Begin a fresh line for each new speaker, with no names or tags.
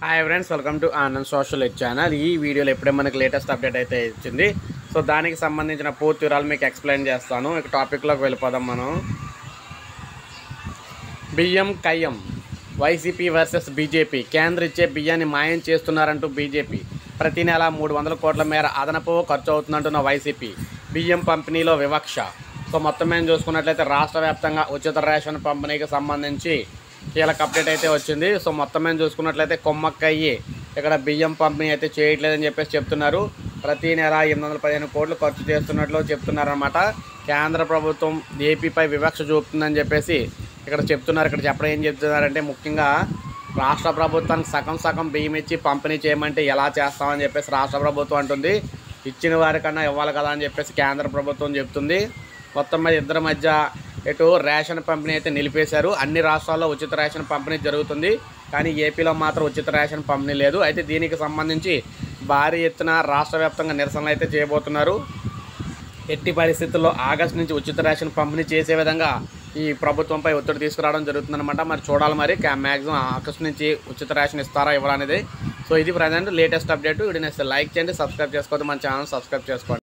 hi friends welcome to Anand social ed channel ఈ వీడియోలో ఇప్పుడే మనకి లేటెస్ట్ అప్డేట్ అయితే ఇచ్చింది సో దానికి సంబంధించిన పూర్తి వివరాలు మీకు ఎక్స్ప్లెయిన్ చేస్తాను ఇక టాపిక్లోకి వెళ్ళిపోదాం మనం బియ్యం కయ్యం వైసీపీ వర్సెస్ బీజేపీ కేంద్ర ఇచ్చే బియ్యాన్ని మాయం చేస్తున్నారంటూ బీజేపీ ప్రతి నెల మూడు వందల కోట్ల మేర అదనపు ఖర్చు అవుతుందంటున్న వైసీపీ బియ్యం పంపిణీలో వివక్ష సో మొత్తం మేము చూసుకున్నట్లయితే రాష్ట్ర వ్యాప్తంగా ఉచిత రేషన్ పంపిణీకి సంబంధించి కీలక అప్డేట్ అయితే వచ్చింది సో మొత్తం మేము చూసుకున్నట్లయితే కొమ్మక్కయ్యి ఇక్కడ బియ్యం పంపిణీ అయితే చేయట్లేదని చెప్పేసి చెప్తున్నారు ప్రతి నెల ఎనిమిది వందల పదిహేను కోట్లు ఖర్చు చేస్తున్నట్లు చెప్తున్నారన్నమాట కేంద్ర ప్రభుత్వం ఏపీపై వివక్ష చూపుతుందని చెప్పేసి ఇక్కడ చెప్తున్నారు ఇక్కడ చెప్పడం ఏం చెప్తున్నారంటే ముఖ్యంగా రాష్ట్ర ప్రభుత్వానికి సగం సగం బియ్యం ఇచ్చి పంపిణీ చేయమంటే ఎలా చేస్తామని చెప్పేసి రాష్ట్ర ప్రభుత్వం అంటుంది ఇచ్చిన వారికన్నా ఇవ్వాలి కదా అని చెప్పేసి కేంద్ర ప్రభుత్వం చెప్తుంది మొత్తం మీద ఇద్దరి మధ్య ఇటు రేషన్ పంపిణీ అయితే నిలిపేశారు అన్ని రాష్ట్రాల్లో ఉచిత రేషన్ పంపిణీ జరుగుతుంది కానీ ఏపీలో మాత్రం ఉచిత రేషన్ పంపిణీ లేదు అయితే దీనికి సంబంధించి భారీ ఎత్తున రాష్ట్ర వ్యాప్తంగా నిరసనలు అయితే చేయబోతున్నారు ఎట్టి పరిస్థితుల్లో ఆగస్టు నుంచి ఉచిత రేషన్ పంపిణీ చేసే విధంగా ఈ ప్రభుత్వంపై ఒత్తిడి తీసుకురావడం జరుగుతుందన్నమాట మరి చూడాలి మరి మ్యాక్సిమం ఆగస్టు నుంచి ఉచిత రేషన్ ఇస్తారా ఇవ్వరా అనేది సో ఇది present latest update video like చేయండి సబ్స్క్రైబ్ చేసుకోవద్దు మన ఛానల్ సబ్స్క్రైబ్ చేసుకోండి